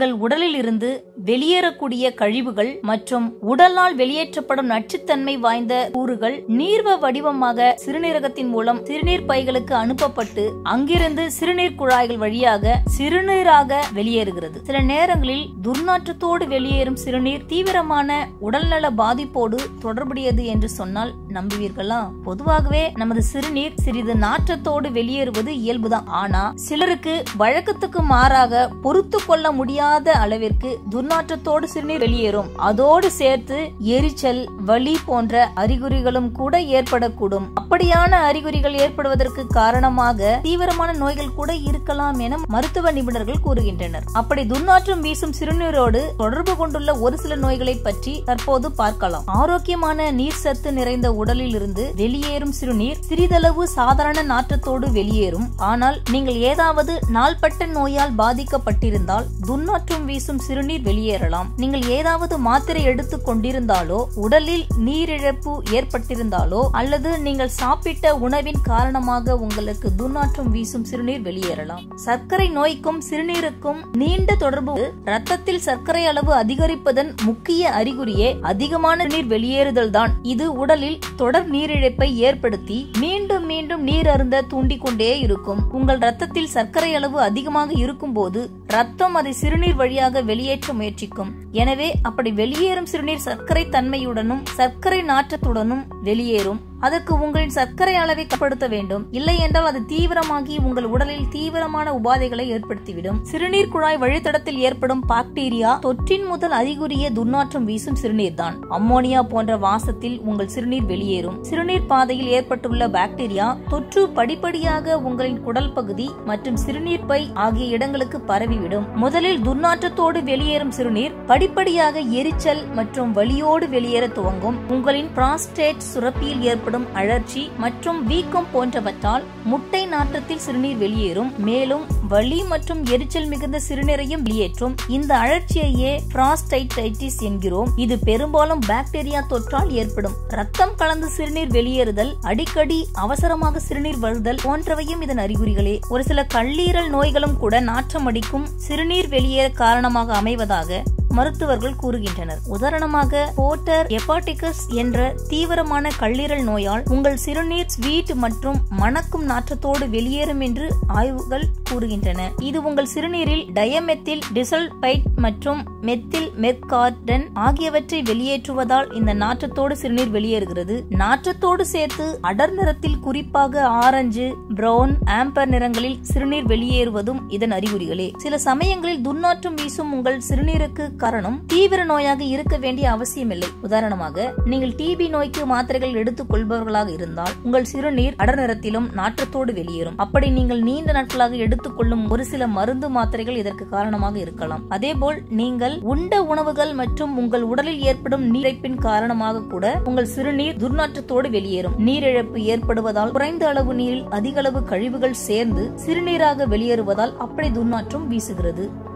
உங்கள் உடலில் இருந்து வெளியேறக்கூடிய கழிவுகள் மற்றும் உடலால் வெளியேற்றப்படும் நச்சுத்தன்மை வாய்ந்த கூறுகள் நீர்வ வடிவமாக சிறுநீரகத்தின் மூலம் சிறுநீர் பைகளுக்கு அனுப்பப்பட்டு அங்கிருந்து சிறுநீர் குழாய்கள் வழியாக சிறுநீராக வெளியேறுகிறது சில நேரங்களில் துர்நாற்றத்தோடு வெளியேறும் சிறுநீர் தீவிரமான உடல்நல பாதிப்போடு தொடர்புடையது என்று சொன்னால் நம்புவீர்களா பொதுவாகவே நமது சிறுநீர் சிறிது நாற்றத்தோடு வெளியேறுவது இயல்புதான் ஆனா சிலருக்கு வழக்கத்துக்கு மாறாக பொறுத்து கொள்ள முடியாத அளவிற்கு துர்நாற்றத்தோடு சிறுநீர் வெளியேறும் அதோடு சேர்த்து எரிச்சல் வலி போன்ற அறிகுறிகளும் கூட ஏற்படக்கூடும் அப்படியான அறிகுறிகள் ஏற்படுவதற்கு காரணமாக தீவிரமான நோய்கள் கூட இருக்கலாம் என மருத்துவ நிபுணர்கள் கூறுகின்றனர் அப்படி துர்நாற்றம் வீசும் சிறுநீரோடு தொடர்பு கொண்டுள்ள ஒரு சில நோய்களை பற்றி தற்போது பார்க்கலாம் ஆரோக்கியமான நீர் சத்து நிறைந்த உடலில் இருந்து வெளியேறும் சிறுநீர் சிறிதளவு சாதாரண நாற்றத்தோடு வெளியேறும் ஆனால் நீங்கள் ஏதாவது நாள்பட்ட நோயால் பாதிக்கப்பட்டிருந்தால் துர்நாற்றம் வீசும் சிறுநீர் வெளியேறலாம் நீங்கள் ஏதாவது மாத்திரை எடுத்துக் கொண்டிருந்தாலோ உடலில் நீரிழப்பு ஏற்பட்டிருந்தாலோ அல்லது நீங்கள் சாப்பிட்ட உணவின் காரணமாக உங்களுக்கு துர்நாற்றம் வீசும் சிறுநீர் வெளியேறலாம் சர்க்கரை நோய்க்கும் சிறுநீருக்கும் நீண்ட தொடர்பு ரத்தத்தில் சர்க்கரை அளவு அதிகரிப்பதன் முக்கிய அறிகுறியே அதிகமான நீர் வெளியேறுதல் தான் இது உடலில் தொடர் நீரிழப்பை ஏற்படுத்தி மீண்டும் மீண்டும் நீர் அருந்த தூண்டிக் கொண்டே இருக்கும் உங்கள் ரத்தத்தில் சர்க்கரை அளவு அதிகமாக இருக்கும் போது ரத்தம் அதை சிறுநீர் வழியாக வெளியேற்ற முயற்சிக்கும் எனவே அப்படி வெளியேறும் சிறுநீர் சர்க்கரை தன்மையுடனும் சர்க்கரை நாற்றத்துடனும் வெளியேறும் அதற்கு உங்களின் சர்க்கரை அளவை கட்டுப்படுத்த வேண்டும் இல்லை என்றால் அது தீவிரமாகி உங்கள் உடலில் தீவிரமான உபாதைகளை ஏற்படுத்திவிடும் சிறுநீர் குழாய் வழித்தடத்தில் ஏற்படும் பாக்டீரியா தொற்றின் முதல் அறிகுறிய துர்நாற்றம் வீசும் சிறுநீர் தான் அம்மோனியா போன்ற வாசத்தில் உங்கள் சிறுநீர் வெளியேறும் சிறுநீர் பாதையில் ஏற்பட்டுள்ள பாக்டீரியா தொற்று படிப்படியாக உங்களின் குடல் பகுதி மற்றும் சிறுநீர் பை ஆகிய இடங்களுக்கு பரவிவிடும் முதலில் துர்நாற்றத்தோடு வெளியேறும் சிறுநீர் படிப்படியாக எரிச்சல் மற்றும் வலியோடு வெளியேற துவங்கும் உங்களின் பிராஸ்டேட் சுரப்பியில் ஏற்படும் ஏற்படும் அழற்சி மற்றும் வீக்கம் போன்றவற்றால் முட்டை நாற்றத்தில் சிறுநீர் வெளியேறும் மேலும் வலி மற்றும் எரிச்சல் மிகுந்த சிறுநீரையும் வெளியேற்றும் இந்த அழற்சியையே பிராஸ்டைடைட்டிஸ் என்கிறோம் இது பெரும்பாலும் பாக்டீரியா தொற்றால் ஏற்படும் ரத்தம் கலந்து சிறுநீர் வெளியேறுதல் அடிக்கடி அவசரமாக சிறுநீர் வருதல் போன்றவையும் இதன் அறிகுறிகளே ஒரு சில கல்லீரல் நோய்களும் கூட நாற்றம் அடிக்கும் சிறுநீர் வெளியேற காரணமாக அமைவதாக மருத்துவர்கள் கூறுகின்றனர் உதாரணமாக போட்டர் எபாட்டிகஸ் என்ற தீவிரமான கல்லீரல் நோயால் உங்கள் சிறுநீர் ஸ்வீட் மற்றும் மணக்கும் நாற்றத்தோடு வெளியேறும் என்று ஆய்வுகள் கூறுகின்றன இது உங்கள் சிறுநீரில் டயமெத்தில் டிசல்பைட் மற்றும் மெத்தில் மெர்கார்டன் ஆகியவற்றை வெளியேற்றுவதால் இந்த நாற்றத்தோடு சிறுநீர் வெளியேறுகிறது நாற்றத்தோடு சேர்த்து அடர் நிறத்தில் குறிப்பாக ஆரஞ்சு பிரவுன் ஆம்பர் நிறங்களில் சிறுநீர் வெளியேறுவதும் இதன் அறிகுறிகளே சில சமயங்களில் துர்நாற்றம் வீசும் உங்கள் சிறுநீருக்கு காரணம் தீவிர நோயாக இருக்க வேண்டிய அவசியமில்லை உதாரணமாக நீங்கள் டிபி நோய்க்கு மாத்திரைகள் எடுத்துக் கொள்பவர்களாக இருந்தால் உங்கள் சிறுநீர் அடர் நிறத்திலும் நாற்றத்தோடு வெளியேறும் அப்படி நீங்கள் நீண்ட நாட்களாக எடுத்துக்கொள்ளும் ஒரு சில மருந்து மாத்திரைகள் இதற்கு காரணமாக இருக்கலாம் அதேபோல் நீங்கள் உண்ட உணவுகள் மற்றும் உங்கள் உடலில் ஏற்படும் நீரிப்பின் காரணமாக கூட உங்கள் சிறுநீர் துர்நாற்றத்தோடு வெளியேறும் நீரிழப்பு ஏற்படுவதால் குறைந்த அளவு நீரில் அதிக அளவு கழிவுகள் சேர்ந்து சிறுநீராக வெளியேறுவதால் அப்படி துர்நாற்றம் வீசுகிறது